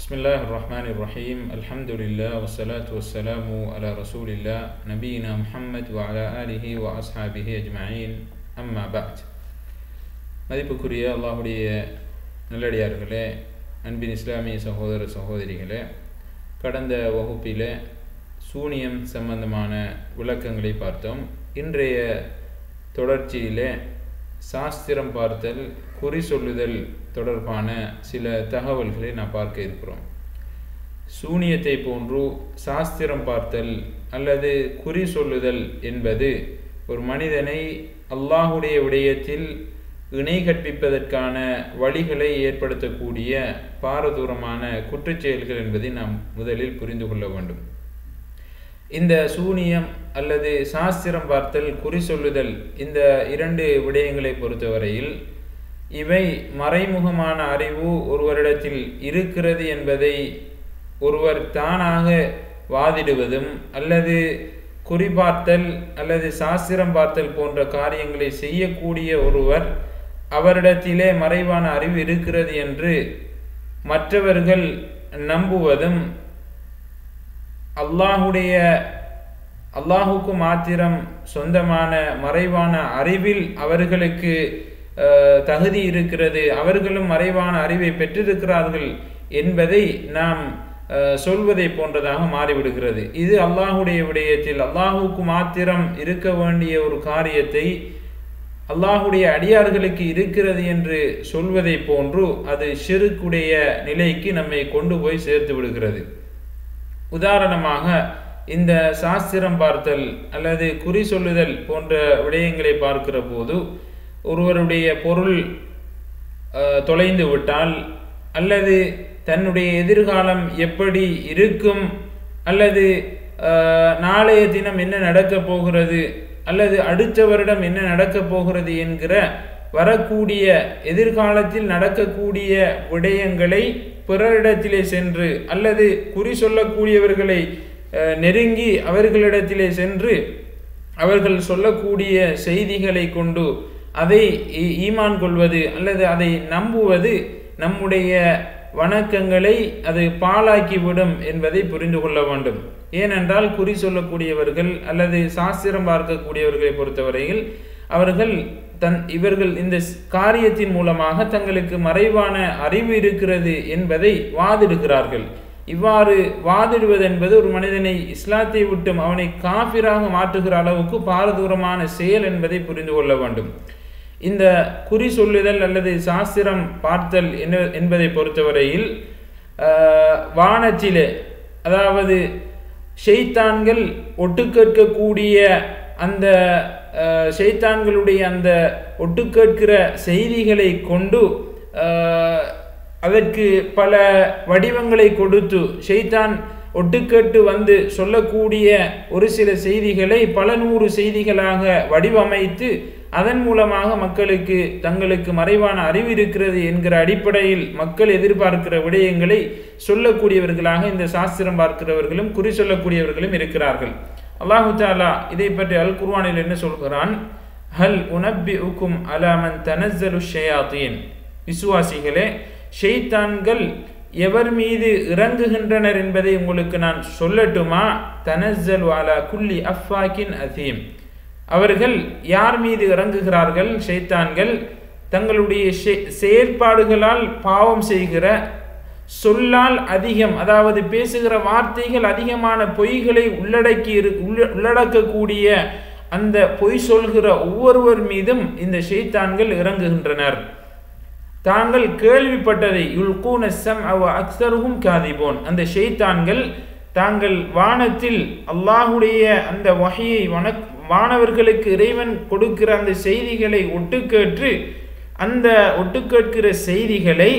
بسم الله الرحمن الرحيم الحمد لله والصلاة والسلام على رسول الله نبينا محمد وعلى آله وأصحابه أجمعين أما بعد மதிப்புக்குரிய அல்லாஹுடைய நல்லடியார்களே அன்பின் இஸ்லாமிய சகோதர சகோதரிகளே கடந்த வகுப்பில் சூனியம் சம்பந்தமான விளக்கங்களை பார்த்தோம் இன்றைய தொடர்ச்சியிலே சாஸ்திரம் பார்த்தல் குறி சொல்லுதல் தொடர்பான சில தகவல்களை நான் பார்க்க இருக்கிறோம் சூனியத்தை போன்று சாஸ்திரம் பார்த்தல் அல்லது குறி சொல்லுதல் என்பது ஒரு மனிதனை அல்லாஹுடைய விடயத்தில் இணை கற்பிப்பதற்கான வழிகளை ஏற்படுத்தக்கூடிய பாரதூரமான குற்றச்செயல்கள் என்பதை நாம் முதலில் புரிந்து கொள்ள வேண்டும் இந்த சூனியம் அல்லது சாஸ்திரம் பார்த்தல் குறி சொல்லுதல் இந்த இரண்டு விடயங்களை பொறுத்தவரையில் இவை மறைமுகமான அறிவு ஒருவரிடத்தில் இருக்கிறது என்பதை ஒருவர் தானாக வாதிடுவதும் அல்லது குறிபார்த்தல் அல்லது சாஸ்திரம் பார்த்தல் போன்ற காரியங்களை செய்யக்கூடிய ஒருவர் அவரிடத்திலே மறைவான அறிவு இருக்கிறது என்று மற்றவர்கள் நம்புவதும் அல்லாஹுடைய அல்லாஹுக்கு மாத்திரம் சொந்தமான மறைவான அறிவில் அவர்களுக்கு தகுதி இருக்கிறது அவர்களும் மறைவான அறிவை பெற்றிருக்கிறார்கள் என்பதை நாம் சொல்வதை போன்றதாக மாறிவிடுகிறது இது அல்லாஹுடைய விடயத்தில் அல்லாஹுக்கு மாத்திரம் இருக்க வேண்டிய ஒரு காரியத்தை அல்லாஹுடைய அடியார்களுக்கு இருக்கிறது என்று சொல்வதை போன்று அது சிறுக்குடைய நிலைக்கு நம்மை கொண்டு போய் சேர்த்து விடுகிறது உதாரணமாக இந்த சாஸ்திரம் பார்த்தல் அல்லது குறி சொல்லுதல் போன்ற விடயங்களை பார்க்கிற போது ஒருவருடைய பொருள் தொலைந்து விட்டால் அல்லது தன்னுடைய எதிர்காலம் எப்படி இருக்கும் அல்லது நாளைய தினம் என்ன நடக்கப் போகிறது அல்லது அடுத்த வருடம் என்ன நடக்கப் போகிறது என்கிற வரக்கூடிய எதிர்காலத்தில் நடக்கக்கூடிய விடயங்களை பிறரிடத்திலே சென்று அல்லது குறி சொல்லக்கூடியவர்களை நெருங்கி அவர்களிடத்திலே சென்று அவர்கள் சொல்லக்கூடிய செய்திகளை கொண்டு அதை ஈமான் கொள்வது அல்லது அதை நம்புவது நம்முடைய வணக்கங்களை அது பாழாக்கிவிடும் என்பதை புரிந்து கொள்ள வேண்டும் ஏனென்றால் குறி சொல்லக்கூடியவர்கள் அல்லது சாஸ்திரம் பார்க்கக்கூடியவர்களை பொறுத்தவரையில் அவர்கள் தன் இவர்கள் இந்த காரியத்தின் மூலமாக தங்களுக்கு மறைவான அறிவு இருக்கிறது என்பதை வாதிடுகிறார்கள் இவ்வாறு வாதிடுவது என்பது ஒரு மனிதனை இஸ்லாத்தை விட்டும் அவனை காபிராக மாற்றுகிற அளவுக்கு பாரதூரமான செயல் என்பதை புரிந்து கொள்ள வேண்டும் இந்த குறி சொல்லுதல் அல்லது சாஸ்திரம் பார்த்தல் என்பதை பொறுத்தவரையில் வானத்திலே அதாவது ஷெய்தான்கள் ஒட்டுக்கேட்கக்கூடிய அந்த ஷெய்தான்களுடைய அந்த ஒட்டுக்கேட்கிற செய்திகளை கொண்டு அதற்கு பல வடிவங்களை கொடுத்து ஷெய்தான் ஒட்டுக்கேட்டு வந்து சொல்லக்கூடிய ஒரு சில செய்திகளை பல நூறு செய்திகளாக வடிவமைத்து அதன் மூலமாக மக்களுக்கு தங்களுக்கு மறைவான அறிவு இருக்கிறது என்கிற அடிப்படையில் மக்கள் எதிர்பார்க்கிற விடயங்களை சொல்லக்கூடியவர்களாக இந்த சாஸ்திரம் பார்க்கிறவர்களும் குறி சொல்லக்கூடியவர்களும் இருக்கிறார்கள் அல்லாஹு தாலா இதை பற்றி அல் குர்வானில் என்ன சொல்கிறான் ஹல் உனப்பி உக்கும் அலாமன் தனஸ்ஸலு ஷயாத்தீன் விசுவாசிகளே ஷெய்தான்கள் எவர் மீது இறங்குகின்றனர் என்பதை உங்களுக்கு நான் சொல்லட்டுமா தனஸ்ஸல் வாலா குல்லி அஃபாக்கின் அதீம் அவர்கள் யார் மீது இறங்குகிறார்கள் ஷைத்தான்கள் தங்களுடைய செயற்பாடுகளால் பாவம் செய்கிற சொல்லால் அதிகம் அதாவது பேசுகிற வார்த்தைகள் அதிகமான பொய்களை உள்ளடக்கி உள்ளடக்கக்கூடிய அந்த பொய் சொல்கிற ஒவ்வொருவர் மீதும் இந்த ஷெய்தான்கள் இறங்குகின்றனர் தாங்கள் கேள்விப்பட்டதை யுல்கூனசம் அவ அக்சருகும் காதிபோன் அந்த ஷெய்தான்கள் தாங்கள் வானத்தில் அல்லாஹுடைய அந்த வகையை வனக் மாணவர்களுக்கு இறைவன் கொடுக்கிற அந்த செய்திகளை ஒட்டுக்கேற்று அந்த ஒட்டுக்கேட்கிற செய்திகளை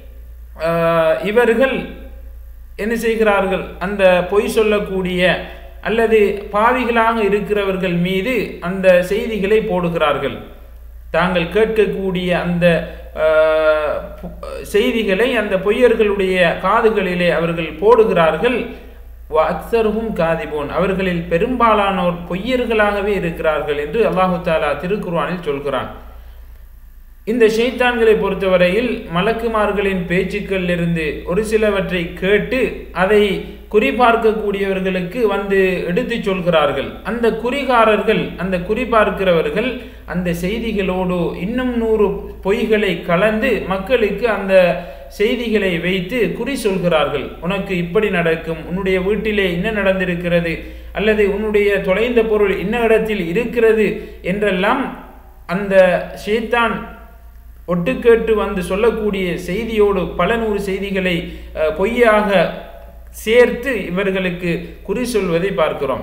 இவர்கள் என்ன செய்கிறார்கள் அந்த பொய் சொல்லக்கூடிய அல்லது பாவிகளாக இருக்கிறவர்கள் மீது அந்த செய்திகளை போடுகிறார்கள் தாங்கள் கேட்கக்கூடிய அந்த செய்திகளை அந்த பொய்யர்களுடைய காதுகளிலே அவர்கள் போடுகிறார்கள் அக்சருகும் காதிபோன் அவர்களில் பெரும்பாலானோர் பொய்யர்களாகவே இருக்கிறார்கள் என்று அல்லாஹு தாலா திருக்குர்வானில் சொல்கிறான் இந்த ஷைத்தான்களை பொறுத்தவரையில் மலக்குமார்களின் பேச்சுக்கள் இருந்து ஒரு சிலவற்றை கேட்டு அதை குறிபார்க்கக்கூடியவர்களுக்கு வந்து எடுத்துச் சொல்கிறார்கள் அந்த குறிகாரர்கள் அந்த குறிபார்க்கிறவர்கள் அந்த செய்திகளோடு இன்னும் நூறு பொய்களை கலந்து மக்களுக்கு அந்த செய்திகளை வைத்து குறி சொல்கிறார்கள் உனக்கு இப்படி நடக்கும் உன்னுடைய வீட்டிலே என்ன நடந்திருக்கிறது அல்லது உன்னுடைய தொலைந்த பொருள் இன்ன இடத்தில் இருக்கிறது என்றெல்லாம் அந்த ஷேத்தான் ஒட்டுக்கேட்டு வந்து சொல்லக்கூடிய செய்தியோடு பல நூறு செய்திகளை அஹ், பொய்யாக சேர்த்து இவர்களுக்கு குறி சொல்வதை பார்க்கிறோம்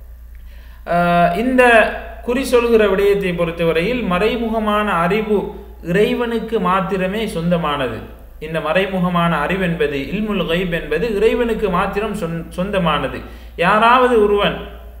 அஹ், இந்த குறி சொல்கிற விடயத்தை பொறுத்தவரையில் மறைமுகமான அறிவு இறைவனுக்கு மாத்திரமே சொந்தமானது இந்த மறைமுகமான அறிவு என்பது இல்முல் கைப் என்பது இறைவனுக்கு மாத்திரம் சொந்- சொந்தமானது யாராவது ஒருவன்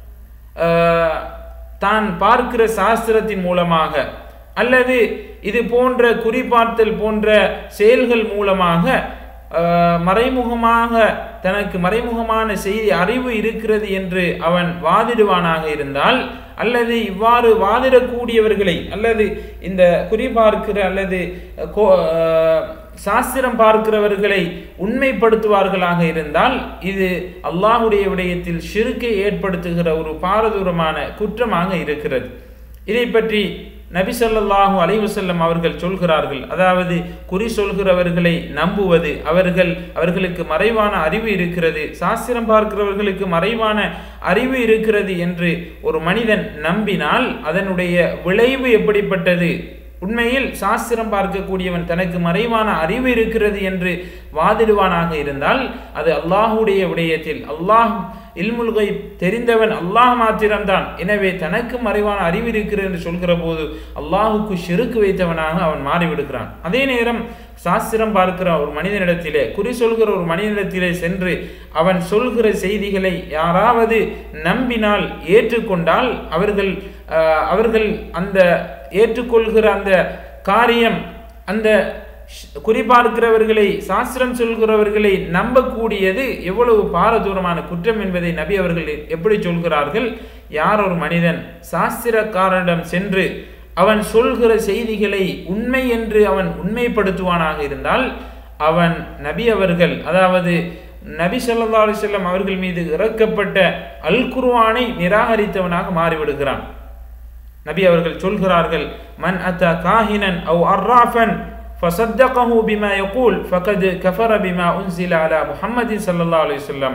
அஹ், தான் பார்க்கிற சாஸ்திரத்தின் மூலமாக அல்லது இது போன்ற குறிப்பார்த்தல் போன்ற செயல்கள் மூலமாக அஹ், மறைமுகமாக தனக்கு மறைமுகமான செய்தி அறிவு இருக்கிறது என்று அவன் வாதிடுவானாக இருந்தால் அல்லது இவ்வாறு வாதிடக்கூடியவர்களை அல்லது இந்த குறிபார்க்கிற அல்லது அஹ், கோ- அஹ், சாஸ்திரம் பார்க்கிறவர்களை உண்மைப்படுத்துவார்களாக இருந்தால் இது அல்லாஹுடைய விடயத்தில் ஷிருக்கை ஏற்படுத்துகிற ஒரு பாரதூரமான குற்றமாக இருக்கிறது இதை பற்றி நபி ஸல்லல்லாஹு அலைஹி வஸல்லம் அவர்கள் சொல்கிறார்கள் அதாவது குறி சொல்கிறவர்களை நம்புவது அவர்கள் அவர்களுக்கு மறைவான அறிவு இருக்கிறது சாஸ்திரம் பார்க்கிறவர்களுக்கு மறைவான அறிவு இருக்கிறது என்று ஒரு மனிதன் நம்பினால் அதனுடைய விளைவு எப்படிப்பட்டது உண்மையில் சாஸ்திரம் பார்க்கக்கூடியவன் தனக்கு மறைவான அறிவு இருக்கிறது என்று வாதிடுவானாக இருந்தால் அது அல்லாஹுடைய விடயத்தில் அல்லாஹ் இல்முல்கை தெரிந்தவன் அல்லாஹ் மாத்திரம்தான் எனவே தனக்கு மறைவான அறிவு இருக்கிறது என்று சொல்கிற போது அல்லாஹுக்கு ஷிருக்கு வைத்தவனாக அவன் மாறிவிடுகிறான் அதே நேரம் சாஸ்திரம் பார்க்கிற ஒரு மனிதனிடத்திலே குறி சொல்கிற ஒரு மனிதனிடத்திலே சென்று அவன் சொல்கிற செய்திகளை யாராவது நம்பினால் ஏற்றுக்கொண்டால் அவர்கள் அஹ், அவர்கள் அந்த ஏற்றுக்கொள்கிற அந்த காரியம் அந்த ஷ்- குறிபார்க்கிறவர்களை சாஸ்திரம் சொல்கிறவர்களை நம்பக்கூடியது எவ்வளவு பாரதூரமான குற்றம் என்பதை நபி அவர்கள் எப்படி சொல்கிறார்கள் யார் ஒரு மனிதன் சாஸ்திரக்காரனிடம் சென்று அவன் சொல்கிற செய்திகளை உண்மை என்று அவன் உண்மைப்படுத்துவானாக இருந்தால் அவன் நபி அவர்கள் அதாவது நபி ஸல்லல்லாஹு அலைஹி வஸல்லம் அவர்கள் மீது இறக்கப்பட்ட அல் குர்ஆனை நிராகரித்தவனாக மாறிவிடுகிறான் நபி அவர்கள் சொல்கிறார்கள் மன் அத்தா காஹினன் அவ் அர்ராஃபன் فصدقه بما يقول فقد كفر بما أنزل على محمد صلى الله عليه وسلم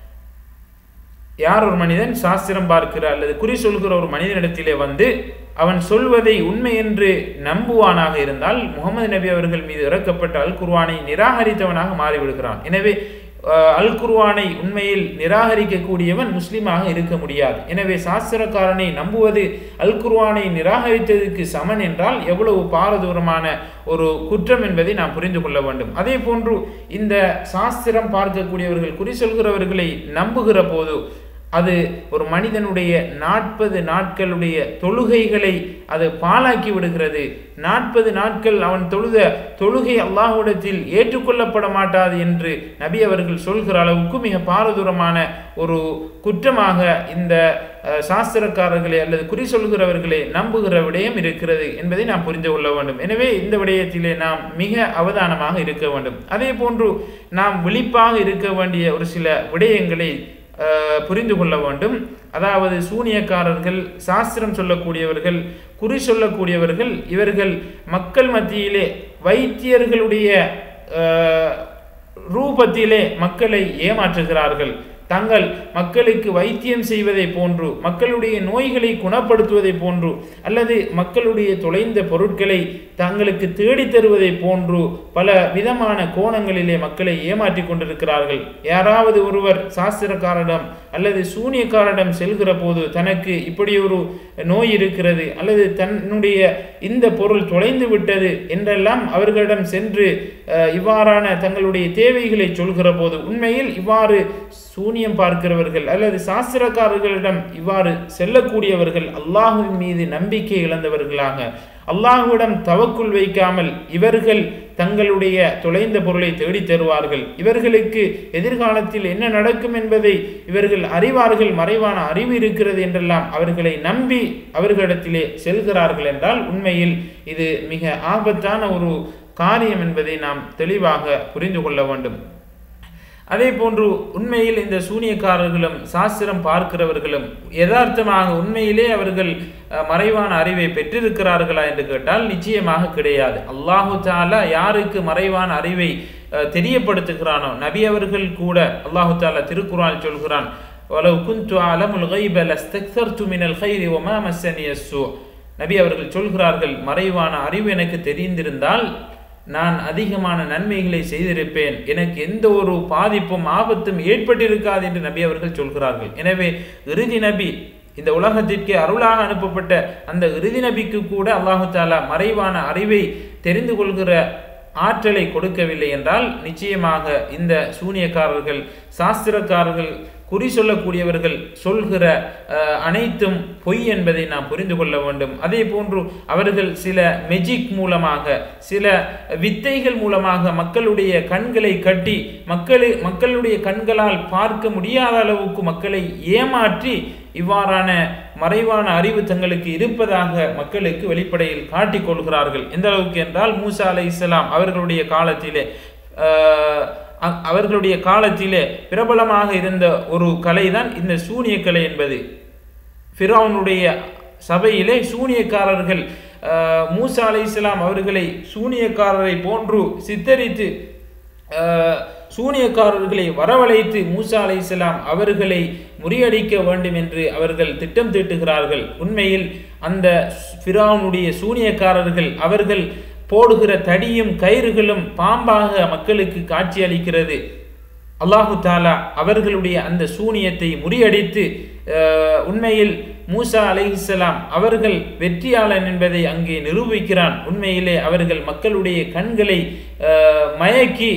யார் ஒரு மனிதன் சாஸ்திரம் பார்க்கிற அல்லது குறி சொல்கிற ஒரு மனிதனிடத்திலே வந்து அவன் சொல்வதை உண்மை என்று நம்புவானாக இருந்தால் முகமது நபி அவர்கள் மீது இறக்கப்பட்ட அல் குர்ஆனை நிராகரித்தவனாக மாறிவிடுகிறான் எனவே அஹ், அல் குர்ஆனை உண்மையில் நிராகரிக்கக்கூடியவன் முஸ்லீமாக இருக்க முடியாது எனவே சாஸ்திரக்காரனை நம்புவது அல் குர்ஆனை நிராகரித்ததுக்கு சமன் என்றால் எவ்வளவு பாரதூரமான ஒரு குற்றம் என்பதை நாம் புரிந்து கொள்ள வேண்டும் அதே போன்று இந்த சாஸ்திரம் பார்க்கக்கூடியவர்கள் குறி சொல்கிறவர்களை நம்புகிற போது அது ஒரு மனிதனுடைய நாற்பது நாட்களுடைய தொழுகைகளை அது பாழாக்கி விடுகிறது நாற்பது நாட்கள் அவன் தொழுத தொழுகை அல்லாஹ்விடத்தில் ஏற்றுக்கொள்ளப்பட மாட்டாது என்று நபி அவர்கள் சொல்கிற அளவுக்கு மிக பாரதூரமான ஒரு குற்றமாக இந்த அஹ், சாஸ்திரக்காரர்களை அல்லது குறி சொல்கிறவர்களை நம்புகிற விடயம் இருக்கிறது என்பதை நாம் புரிந்து கொள்ள வேண்டும் எனவே இந்த விடயத்திலே நாம் மிக அவதானமாக இருக்க வேண்டும் அதே போன்று நாம் விழிப்பாக இருக்க வேண்டிய ஒரு சில விடயங்களை அஹ், புரிந்து கொள்ள வேண்டும் அதாவது சூனியக்காரர்கள் சாஸ்திரம் சொல்லக்கூடியவர்கள் குறி சொல்லக்கூடியவர்கள் இவர்கள் மக்கள் மத்தியிலே வைத்தியர்களுடைய அஹ், ரூபத்திலே மக்களை ஏமாற்றுகிறார்கள் தங்கள் மக்களுக்கு வைத்தியம் செய்வதை போன்று மக்களுடைய நோய்களை குணப்படுத்துவதை போன்று அல்லது மக்களுடைய தொலைந்த பொருட்களை தங்களுக்கு தேடித் தருவதை போன்று பல விதமான கோணங்களிலே மக்களை ஏமாற்றிக் கொண்டிருக்கிறார்கள் யாராவது ஒருவர் சாஸ்திரக்காரரிடம் அல்லது சூனியக்காரரிடம் செல்கிற போது தனக்கு இப்படி ஒரு நோய் இருக்கிறது அல்லது தன்னுடைய இந்த பொருள் தொலைந்து விட்டது என்றெல்லாம் அவர்களிடம் சென்று அஹ், இவ்வாறான தங்களுடைய தேவைகளை சொல்கிற போது உண்மையில் இவ்வாறு சூனியம் பார்க்கிறவர்கள் அல்லது சாஸ்திரக்காரர்களிடம் இவ்வாறு செல்லக்கூடியவர்கள் அல்லாஹுவின் மீது நம்பிக்கை இழந்தவர்களாக அல்லாஹுவிடம் தவக்குள் வைக்காமல் இவர்கள் தங்களுடைய தொலைந்த பொருளை தேடித் தருவார்கள் இவர்களுக்கு எதிர்காலத்தில் என்ன நடக்கும் என்பதை இவர்கள் அறிவார்கள் மறைவான அறிவு இருக்கிறது என்றெல்லாம் அவர்களை நம்பி அவர்களிடத்திலே செல்கிறார்கள் என்றால் உண்மையில் இது மிக ஆபத்தான ஒரு காரியம் என்பதை நாம் தெளிவாக புரிந்து கொள்ள வேண்டும் அதே போன்று உண்மையில் இந்த சூனியக்காரர்களும் சாஸ்திரம் பார்க்கிறவர்களும் யதார்த்தமாக உண்மையிலே அவர்கள் அஹ், மறைவான அறிவை பெற்றிருக்கிறார்களா என்று கேட்டால் நிச்சயமாக கிடையாது அல்லாஹு தாலா யாருக்கு மறைவான அறிவை அஹ், தெரியப்படுத்துகிறானோ நபி அவர்கள் கூட அல்லாஹு தாலா திருக்குறான் சொல்கிறான் وَلَوْ كُنْتُ أَعْلَمُ الْغَيْبَ لَاسْتَكْثَرْتُ مِنَ الْخَيْرِ وَمَا مَسَّنِيَ السُّوءُ நபி அவர்கள் சொல்கிறார்கள் மறைவான அறிவு எனக்கு தெரிந்திருந்தால் நான் அதிகமான நன்மைகளை செய்திருப்பேன் எனக்கு எந்த ஒரு பாதிப்பும் ஆபத்தும் ஏற்பட்டிருக்காது என்று நபி அவர்கள் சொல்கிறார்கள் எனவே இறுதி நபி இந்த உலகத்திற்கு அருளாக அனுப்பப்பட்ட அந்த இறுதி நபிக்கு கூட அல்லாஹு தாலா மறைவான அறிவை தெரிந்து கொள்கிற ஆற்றலை கொடுக்கவில்லை என்றால் நிச்சயமாக இந்த சூனியக்காரர்கள் சாஸ்திரக்காரர்கள் குறி சொல்லக்கூடியவர்கள் சொல்கிற அஹ், அனைத்தும் பொய் என்பதை நாம் புரிந்து கொள்ள வேண்டும் அதே போன்று அவர்கள் சில மெஜிக் மூலமாக சில வித்தைகள் மூலமாக மக்களுடைய கண்களை கட்டி மக்களு மக்களுடைய கண்களால் பார்க்க முடியாத அளவுக்கு மக்களை ஏமாற்றி இவ்வாறான மறைவான அறிவு தங்களுக்கு இருப்பதாக மக்களுக்கு வெளிப்படையில் காட்டிக் கொள்கிறார்கள் எந்த அளவுக்கு என்றால் மூசா அலை இஸ்லாம் அவர்களுடைய காலத்திலே ஆஹ், அ- அவர்களுடைய காலத்திலே பிரபலமாக இருந்த ஒரு கலைதான் இந்த சூனிய கலை என்பது ஃபிரௌனுடைய சபையிலே சூனியக்காரர்கள் ஆஹ், மூசா அலை இஸ்லாம் அவர்களை சூனியக்காரரை போன்று சித்தரித்து ஆஹ், சூனியக்காரர்களை வரவழைத்து மூசா அலை இஸ்லாம் அவர்களை முறியடிக்க வேண்டும் என்று அவர்கள் திட்டம் தீட்டுகிறார்கள் உண்மையில் அந்த ஃபிரௌனுடைய சூனியக்காரர்கள் அவர்கள் போடுகிற தடியும் கயிறுகளும் பாம்பாக மக்களுக்கு காட்சி அளிக்கிறது அல்லாஹு தாலா அவர்களுடைய அந்த சூனியத்தை முறியடித்து அஹ், உண்மையில் மூசா அலைஹிஸ்ஸலாம் அவர்கள் வெற்றியாளன் என்பதை அங்கே நிரூபிக்கிறான் உண்மையிலே அவர்கள் மக்களுடைய கண்களை அஹ், மயக்கி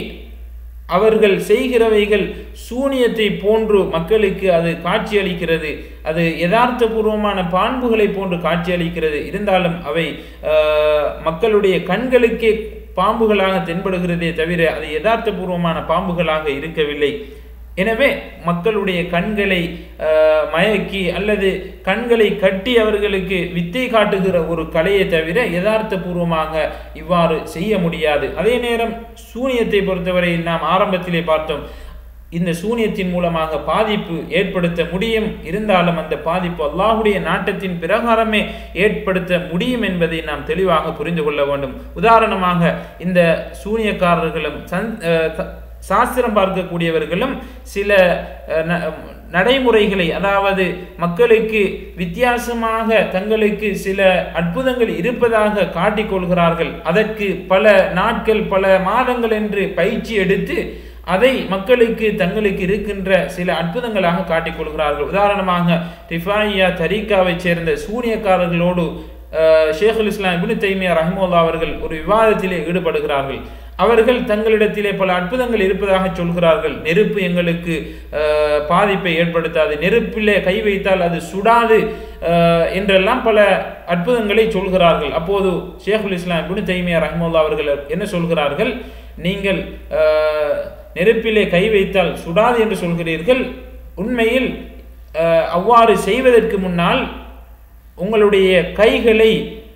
அவர்கள் செய்கிறவைகள் சூனியத்தை போன்று மக்களுக்கு அது காட்சியளிக்கிறது அது யதார்த்தபூர்வமான பாண்புகளை போன்று காட்சியளிக்கிறது இருந்தாலும் அவை அஹ், மக்களுடைய கண்களுக்கே பாம்புகளாக தென்படுகிறதே தவிர அது யதார்த்தபூர்வமான பாம்புகளாக இருக்கவில்லை எனவே மக்களுடைய கண்களை அஹ், மயக்கி அல்லது கண்களை கட்டி அவர்களுக்கு வித்தை காட்டுகிற ஒரு கலையை தவிர யதார்த்தபூர்வமாக இவ்வாறு செய்ய முடியாது அதே நேரம் சூனியத்தை பொறுத்தவரையில் நாம் ஆரம்பத்திலே பார்த்தோம் இந்த சூனியத்தின் மூலமாக பாதிப்பு ஏற்படுத்த முடியும் இருந்தாலும் அந்த பாதிப்பு அல்லாஹுடைய நாட்டத்தின் பிரகாரமே ஏற்படுத்த முடியும் என்பதை நாம் தெளிவாக புரிந்து கொள்ள வேண்டும் உதாரணமாக இந்த சூனியக்காரர்களும் சந் அஹ் த- சாஸ்திரம் பார்க்கக்கூடியவர்களும் சில அஹ், ந- நடைமுறைகளை அதாவது மக்களுக்கு வித்தியாசமாக தங்களுக்கு சில அற்புதங்கள் இருப்பதாக காட்டிக்கொள்கிறார்கள் அதற்கு பல நாட்கள் பல மாதங்கள் என்று பயிற்சி எடுத்து அதை மக்களுக்கு தங்களுக்கு இருக்கின்ற சில அற்புதங்களாக காட்டிக்கொள்கிறார்கள் உதாரணமாக ரிஃபாயியா தரீக்காவைச் சேர்ந்த சூனியக்காரர்களோடு அஹ், ஷேகுல் இஸ்லாம் இப்னு தைமியா ரஹ்மோல்லா அவர்கள் ஒரு விவாதத்திலே ஈடுபடுகிறார்கள் அவர்கள் தங்களிடத்திலே பல அற்புதங்கள் இருப்பதாக சொல்கிறார்கள் நெருப்பு எங்களுக்கு அஹ், பாதிப்பை ஏற்படுத்தாது நெருப்பிலே கை வைத்தால் அது சுடாது அஹ், என்றெல்லாம் பல அற்புதங்களை சொல்கிறார்கள் அப்போது ஷேகுல் இஸ்லாம் இப்னு தைமியா ரஹ்மோல்லா அவர்கள் என்ன சொல்கிறார்கள் நீங்கள் அஹ், நெருப்பிலே கை வைத்தால் சுடாது என்று சொல்கிறீர்கள் உண்மையில் அஹ், அவ்வாறு செய்வதற்கு முன்னால் உங்களுடைய கைகளை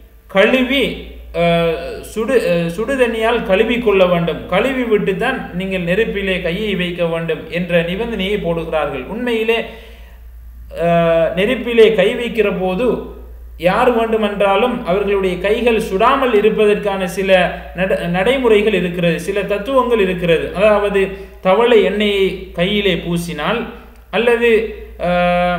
கழுவி அஹ், சுடு அஹ், சுடுதண்ணியால் கழுவி கொள்ள வேண்டும் கழுவி விட்டு தான் நீங்கள் நெருப்பிலே கையை வைக்க வேண்டும் என்ற நிபந்தனையை போடுகிறார்கள் உண்மையிலே அஹ், நெருப்பிலே கை வைக்கிற போது யார் வேண்டுமென்றாலும் அவர்களுடைய கைகள் சுடாமல் இருப்பதற்கான சில நட நடைமுறைகள் இருக்கிறது சில தத்துவங்கள் இருக்கிறது அதாவது தவளை எண்ணெயை கையிலே பூசினால் அல்லது அஹ்,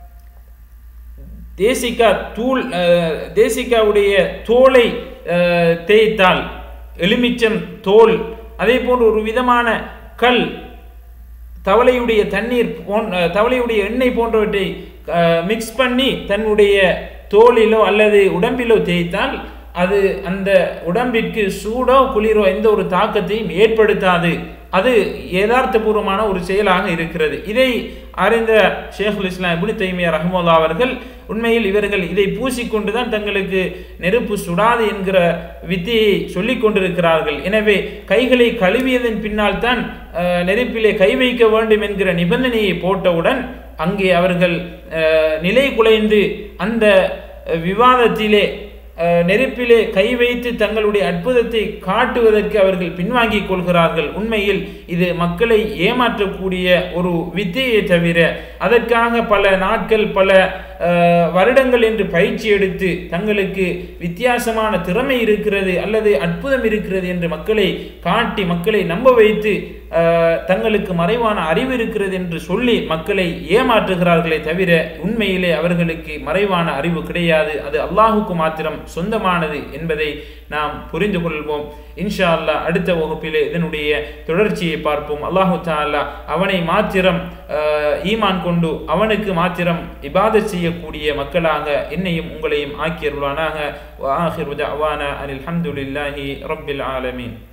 தேசிக்கா தூள் அஹ், தேசிக்காவுடைய தோலை அஹ், தேய்த்தால் எலுமிச்சம் தோல் அதே போன்று ஒரு விதமான கல் தவளையுடைய தண்ணீர் போன் அஹ், தவளையுடைய எண்ணெய் போன்றவற்றை மிக்ஸ் பண்ணி தன்னுடைய தோலிலோ அல்லது உடம்பிலோ தேய்த்தால் அது அந்த உடம்பிற்கு சூடோ குளிரோ எந்த ஒரு தாக்கத்தையும் ஏற்படுத்தாது அது யதார்த்தபூர்வமான ஒரு செயலாக இருக்கிறது இதை அறிந்த ஷேகுல் இஸ்லாம் இப்னு தைமியா ரஹமுல்லா அவர்கள் உண்மையில் இவர்கள் இதை பூசிக்கொண்டு தான் தங்களுக்கு நெருப்பு சுடாது என்கிற வித்தியை சொல்லிக் கொண்டிருக்கிறார்கள் எனவே கைகளை கழுவியதன் பின்னால் தான் அஹ், நெருப்பிலே கை வைக்க வேண்டும் என்கிற நிபந்தனையை போட்டவுடன் அங்கே அவர்கள் அஹ், நிலை குலைந்து அந்த அஹ், விவாதத்திலே அஹ், நெருப்பிலே கை வைத்து தங்களுடைய அற்புதத்தை காட்டுவதற்கு அவர்கள் பின்வாங்கிக் கொள்கிறார்கள் உண்மையில் இது மக்களை ஏமாற்றக்கூடிய ஒரு வித்தையை தவிர அதற்காக பல நாட்கள் பல அஹ், வருடங்கள் என்று பயிற்சி எடுத்து தங்களுக்கு வித்தியாசமான திறமை இருக்கிறது அல்லது அற்புதம் இருக்கிறது என்று மக்களை காட்டி மக்களை நம்ப வைத்து அஹ், தங்களுக்கு மறைவான அறிவு இருக்கிறது என்று சொல்லி மக்களை ஏமாற்றுகிறார்களே தவிர உண்மையிலே அவர்களுக்கு மறைவான அறிவு கிடையாது அது அல்லாஹுக்கு மாத்திரம் சொந்தமானது என்பதை நாம் புரிந்து கொள்வோம் இன்ஷா அல்லாஹ் அடுத்த வகுப்பிலே இதனுடைய தொடர்ச்சியை பார்ப்போம் அல்லாஹு தாலா அவனை மாத்திரம் அஹ், ஈமான் கொண்டு அவனுக்கு மாத்திரம் இபாதத் செய்யக்கூடிய மக்களாக என்னையும் உங்களையும் ஆக்கியருள்வானாக وآخر دعوانا أن الحمد لله رب العالمين